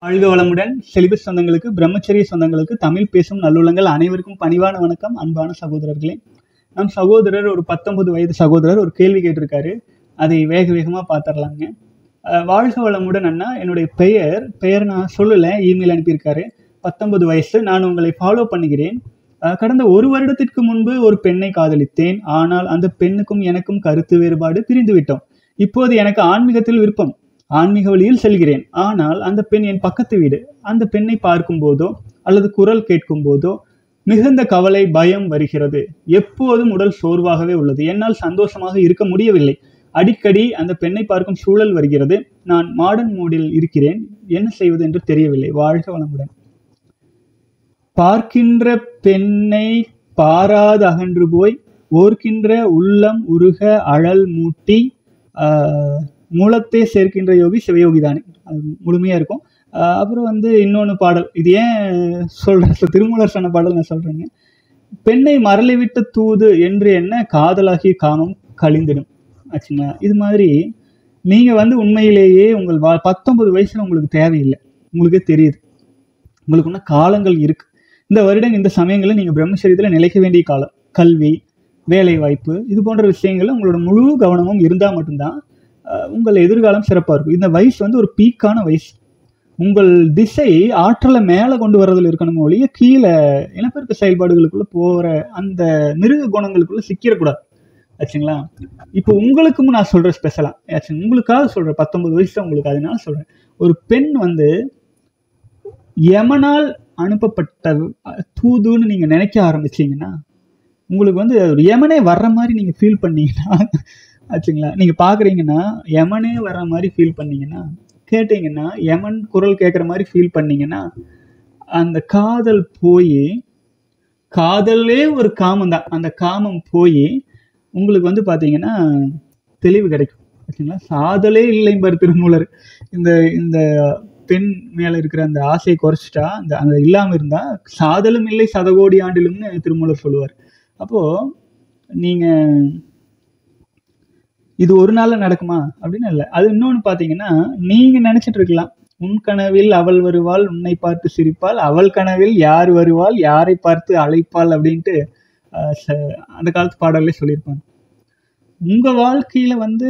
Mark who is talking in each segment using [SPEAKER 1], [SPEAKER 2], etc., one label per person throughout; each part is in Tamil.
[SPEAKER 1] வாழ்க வளமுடன் செலிபஸ் சொந்தங்களுக்கு பிரம்மச்சரிய சொந்தங்களுக்கு தமிழ் பேசும் நல்லுள்ளங்கள் அனைவருக்கும் பணிவான வணக்கம் அன்பான சகோதரர்களே நம் சகோதரர் ஒரு பத்தொன்பது வயது சகோதரர் ஒரு கேள்வி கேட்டிருக்காரு அதை வேக வேகமாக பார்த்துடலாங்க அஹ், வாழ்க வளமுடன் அண்ணா என்னுடைய பெயர் பெயர் நான் சொல்லலை இமெயில் அனுப்பியிருக்காரு பத்தொன்பது வயசு நான் உங்களை ஃபாலோ பண்ணுகிறேன் அஹ், கடந்த ஒரு வருடத்திற்கு முன்பு ஒரு பெண்ணை காதலித்தேன் ஆனால் அந்த பெண்ணுக்கும் எனக்கும் கருத்து வேறுபாடு பிரிந்து விட்டோம் இப்போது எனக்கு ஆன்மீகத்தில் விருப்பம் ஆன்மீக வழியில் செல்கிறேன் ஆனால் அந்த பெண் என் பக்கத்து வீடு அந்த பெண்ணை பார்க்கும் போதோ அல்லது குரல் கேட்கும் போதோ மிகுந்த கவலை பயம் வருகிறது எப்போதும் உடல் சோர்வாகவே உள்ளது என்னால் சந்தோஷமாக இருக்க முடியவில்லை அடிக்கடி அந்த பெண்ணை பார்க்கும் சூழல் வருகிறது நான் மாடர்ன் மூடில் இருக்கிறேன் என்ன செய்வது என்று தெரியவில்லை வாழ்க வளமுடன் பார்க்கின்ற பெண்ணை பாராது அகன்று போய் ஓர்க்கின்ற உள்ளம் உருக அழல் மூட்டி ஆஹ், மூலத்தே சேர்க்கின்ற யோகி சிவயோகி தானே அது முழுமையாக இருக்கும் ஆஹ், அப்புறம் வந்து இன்னொன்று பாடல் இது ஏன் சொல்கிறேன் திருமூலர் சொன்ன பாடல் நான் சொல்கிறேங்க பெண்ணை மரளிவிட்ட தூது என்று என்ன காதலாகிய காமம் கழிந்திடும் ஆச்சுங்களா இது மாதிரி நீங்கள் வந்து உண்மையிலேயே உங்கள் வா பத்தொன்பது வயசில் உங்களுக்கு தேவையில்லை உங்களுக்கே தெரியுது உங்களுக்கு இன்னும் காலங்கள் இருக்கு இந்த வருடம் இந்த சமயங்களில் நீங்கள் பிரம்மச்சரியத்தில் நிலைக்க வேண்டிய காலம் கல்வி வேலை வாய்ப்பு இது போன்ற விஷயங்கள்ல உங்களோட முழு கவனமும் இருந்தால் மட்டும்தான் அஹ், உங்கள் எதிர்காலம் சிறப்பாக இருக்கும் இந்த வயசு வந்து ஒரு பீக்கான வயசு உங்கள் திசை ஆற்றலை மேலே கொண்டு வர்றதுல இருக்கணும் ஒழிய கீழே இனப்பெருக்க செயல்பாடுகளுக்குள்ள போகிற அந்த மிருக குணங்களுக்குள்ள சிக்கிடக்கூடாது ஆச்சுங்களா இப்போ உங்களுக்கும் நான் சொல்கிறேன் ஸ்பெஷலாக ஆச்சு உங்களுக்காக சொல்கிறேன் பத்தொன்பது வயசு உங்களுக்கு அதனால சொல்கிறேன் ஒரு பெண் வந்து யமனால் அனுப்பப்பட்ட அஹ், தூதுன்னு நீங்கள் நினைக்க ஆரம்பிச்சீங்கன்னா உங்களுக்கு வந்து ஒரு யமனே வர்ற மாதிரி நீங்கள் ஃபீல் பண்ணீங்கன்னா ஆச்சுங்களா நீங்கள் பார்க்குறீங்கன்னா யமனே வர்ற மாதிரி ஃபீல் பண்ணீங்கன்னா கேட்டீங்கன்னா யமன் குரல் கேட்குற மாதிரி ஃபீல் பண்ணீங்கன்னா அந்த காதல் போய் காதலே ஒரு காமம் தான் அந்த காமம் போய் உங்களுக்கு வந்து பார்த்தீங்கன்னா தெளிவு கிடைக்கும் ஓகேங்களா சாதலே இல்லைம்பார் திருமூலர் இந்த இந்த பெண் மேலே இருக்கிற அந்த ஆசையை குறைச்சிட்டா அந்த அந்த இல்லாமல் இருந்தால் சாதலும் இல்லை சதகோடி ஆண்டிலும்னு திருமூலர் சொல்லுவார் அப்போது நீங்கள் இது ஒரு நாளில் நடக்குமா அப்படின்னு இல்லை அது இன்னொன்று பார்த்தீங்கன்னா நீங்கள் நினச்சிட்டு இருக்கலாம் உன் கனவில் அவள் வருவாள் உன்னை பார்த்து சிரிப்பாள் அவள் கனவில் யார் வருவாள் யாரை பார்த்து அழைப்பாள் அப்படின்ட்டு அஹ், ச- அந்த காலத்து பாடல்லே சொல்லியிருப்பாங்க உங்கள் வாழ்க்கையில் வந்து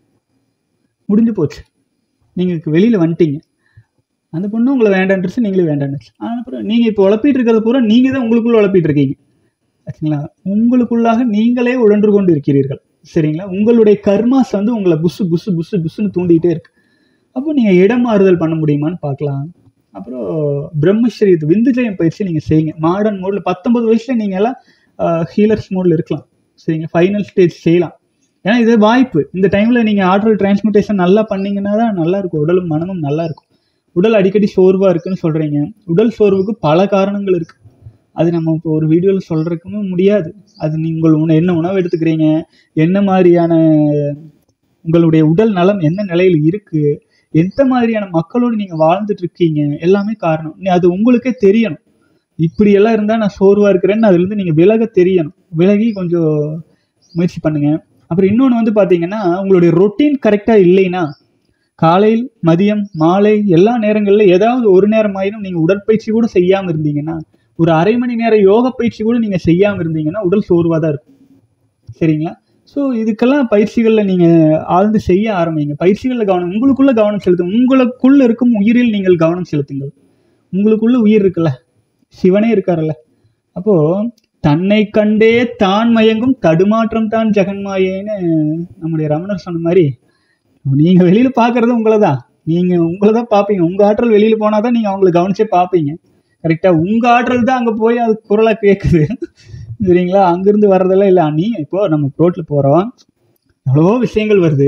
[SPEAKER 1] முடிஞ்சு போச்சு நீங்கள் வெளியில் வந்துட்டீங்க அந்த பொண்ணு உங்களை வேண்டான்றது நீங்களே வேண்டான்னுச்சு அப்புறம் நீங்கள் இப்போ உழப்பிட்டு இருக்கிறது பூரா நீங்கள் தான் உங்களுக்குள்ள உழப்பிட்டு இருக்கீங்க ஆச்சுங்களா உங்களுக்குள்ளாக நீங்களே உழன்று கொண்டு இருக்கிறீர்கள் சரிங்களா உங்களுடைய கர்மாஸ் வந்து உங்களை புசு புசு புசு புசுன்னு தூண்டிகிட்டே இருக்கு அப்போ நீங்கள் இடம் மாறுதல் பண்ண முடியுமான்னு பார்க்கலாம் அப்புறம் பிரம்மஸ்ரீ இது விந்துஜயம் பயிற்சி நீங்கள் செய்யுங்க மாடர்ன் மோடில் பத்தொன்பது வயசுல நீங்கள் எல்லாம் ஹீலர்ஸ் மோடில் இருக்கலாம் சரிங்க ஃபைனல் ஸ்டேஜ் செய்யலாம் ஏன்னா இது வாய்ப்பு இந்த டைமில் நீங்கள் ஆர்டர் டிரான்ஸ்மிட்டேஷன் நல்லா பண்ணீங்கன்னா தான் நல்லா இருக்கும் உடலும் மனமும் நல்லா இருக்கும் உடல் அடிக்கடி சோர்வாக இருக்குன்னு சொல்கிறீங்க உடல் சோர்வுக்கு பல காரணங்கள் இருக்குது அது நம்ம இப்போ ஒரு வீடியோவில் சொல்கிறதுக்குமே முடியாது அது நீங்கள் உண என்ன உணவு எடுத்துக்கிறீங்க என்ன மாதிரியான உங்களுடைய உடல் நலம் என்ன நிலையில் இருக்குது எந்த மாதிரியான மக்களோடு நீங்கள் வாழ்ந்துட்டு இருக்கீங்க எல்லாமே காரணம் நீ- அது உங்களுக்கே தெரியணும் இப்படியெல்லாம் இருந்தால் நான் சோர்வாக இருக்கிறேன்னு அதுலேருந்து நீங்கள் விலக தெரியணும் விலகி கொஞ்சம் முயற்சி பண்ணுங்க அப்புறம் இன்னொன்று வந்து பார்த்தீங்கன்னா உங்களுடைய ரொட்டீன் கரெக்டாக இல்லைன்னா காலையில் மதியம் மாலை எல்லா நேரங்களில் ஏதாவது ஒரு நேரம் ஆயினும் நீங்கள் உடற்பயிற்சி கூட செய்யாமல் இருந்தீங்கன்னா ஒரு அரை மணி நேர யோக பயிற்சி கூட நீங்கள் செய்யாமல் இருந்தீங்கன்னா உடல் சோர்வாக தான் இருக்கும் சரிங்களா ஸோ இதுக்கெல்லாம் பயிற்சிகளில் நீங்கள் ஆழ்ந்து செய்ய ஆரம்பிங்க பயிற்சிகளில் கவனம் உங்களுக்குள்ள கவனம் செலுத்துங்க உங்களுக்குள்ள இருக்கும் உயிரில் நீங்கள் கவனம் செலுத்துங்கள் உங்களுக்குள்ள உயிர் இருக்குல்ல சிவனே இருக்காருல்ல அப்போ தன்னை கண்டே தான் மயங்கும் தடுமாற்றம் தான் ஜெகன்மாயேன்னு நம்முடைய ரமணர் சொன்ன மாதிரி நீங்க வெளியில பாக்குறது உங்களை தான் நீங்க உங்களை தான் பார்ப்பீங்க உங்க ஆற்றல் வெளியில போனாதான் நீங்க அவங்களை கவனிச்சே பார்ப்பீங்க கரெக்டா உங்க ஆற்றல் தான் அங்க போய் அது குரலா கேட்குது சரிங்களா அங்கிருந்து வர்றதெல்லாம் இல்லை நீ இப்போ நம்ம ரோட்ல போறோம் எவ்வளவோ விஷயங்கள் வருது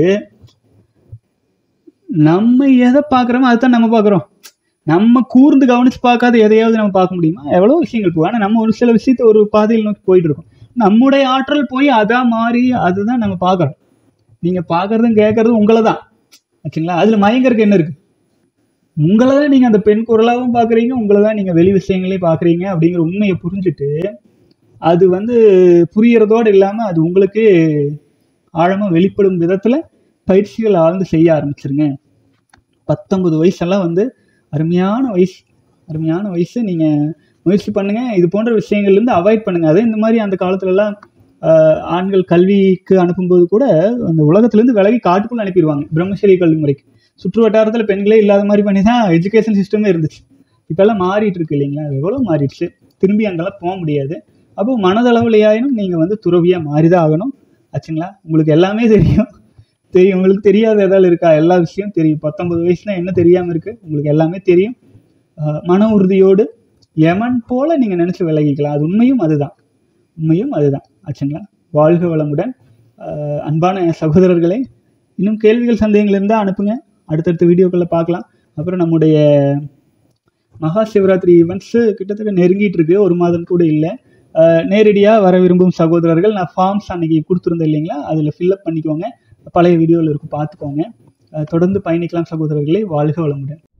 [SPEAKER 1] நம்ம எதை பார்க்குறோமோ அதுதான் நம்ம பார்க்குறோம் நம்ம கூர்ந்து கவனிச்சு பார்க்காத எதையாவது நம்ம பார்க்க முடியுமா எவ்வளோ விஷயங்கள் போகும் ஆனால் நம்ம ஒரு சில விஷயத்த ஒரு பாதையில் நோக்கி போயிட்டு இருக்கோம் நம்முடைய ஆற்றல் போய் அதான் மாறி அதுதான் நம்ம பார்க்குறோம் நீங்கள் பார்க்குறதும் கேட்குறதும் உங்களை தான் ஆச்சுங்களா அதில் மயங்கருக்கு என்ன இருக்குது உங்களை தான் நீங்கள் அந்த பெண் குரலாகவும் பார்க்குறீங்க உங்களை தான் நீங்கள் வெளி விஷயங்களையும் பார்க்குறீங்க அப்படிங்கிற உண்மையை புரிஞ்சுட்டு அது வந்து புரியறதோடு இல்லாமல் அது உங்களுக்கு ஆழமாக வெளிப்படும் விதத்தில் பயிற்சிகள் ஆழ்ந்து செய்ய ஆரம்பிச்சிருங்க பத்தொன்பது வயசெல்லாம் வந்து அருமையான வயசு அருமையான வயசு நீங்கள் முயற்சி பண்ணுங்கள் இது போன்ற விஷயங்கள்லேருந்து அவாய்ட் பண்ணுங்கள் அதே இந்த மாதிரி அந்த காலத்துலலாம் ஆஹ், ஆண்கள் கல்விக்கு அனுப்பும்போது கூட அந்த உலகத்துலேருந்து விலகி காட்டுக்குள்ளே அனுப்பிடுவாங்க பிரம்மச்சரிய கல்வி முறைக்கு சுற்று வட்டாரத்தில் பெண்களே இல்லாத மாதிரி பண்ணி தான் எஜுகேஷன் சிஸ்டமே இருந்துச்சு இப்போல்லாம் மாறிட்டு இருக்கு இல்லைங்களா எவ்வளோ மாறிடுச்சு திரும்பி அங்கெல்லாம் போக முடியாது அப்போ மனதளவுலையாயினும் நீங்கள் வந்து துறவியாக மாறி தான் ஆகணும் ஆச்சுங்களா உங்களுக்கு எல்லாமே தெரியும் தெரியும் உங்களுக்கு தெரியாத ஏதாவது இருக்கா எல்லா விஷயம் தெரியும் பத்தொன்பது வயசுல என்ன தெரியாமல் இருக்குது உங்களுக்கு எல்லாமே தெரியும் ஆஹ் மன உறுதியோடு யமன் போல நீங்கள் நினச்சி விலகிக்கலாம் அது உண்மையும் அதுதான் உண்மையும் அதுதான் ஆச்சுங்களா வாழ்க வளமுடன் ஆஹ் அன்பான சகோதரர்களே இன்னும் கேள்விகள் சந்தேகங்கள் இருந்தால் அனுப்புங்க அடுத்தடுத்த வீடியோக்களில் பார்க்கலாம் அப்புறம் நம்முடைய மகா சிவராத்திரி ஈவெண்ட்ஸு கிட்டத்தட்ட நெருங்கிட்டு இருக்கு ஒரு மாதம் கூட இல்லை நேரடியாக வர விரும்பும் சகோதரர்கள் நான் ஃபார்ம்ஸ் அன்னைக்கு கொடுத்துருந்தேன் இல்லைங்களா அதில் ஃபில்அப் பண்ணிக்கோங்க பழைய வீடியோவில் இருக்கும் பார்த்துக்கோங்க அஹ் தொடர்ந்து பயணிக்கலாம் சகோதரர்களே வாழ்க வளமுடன்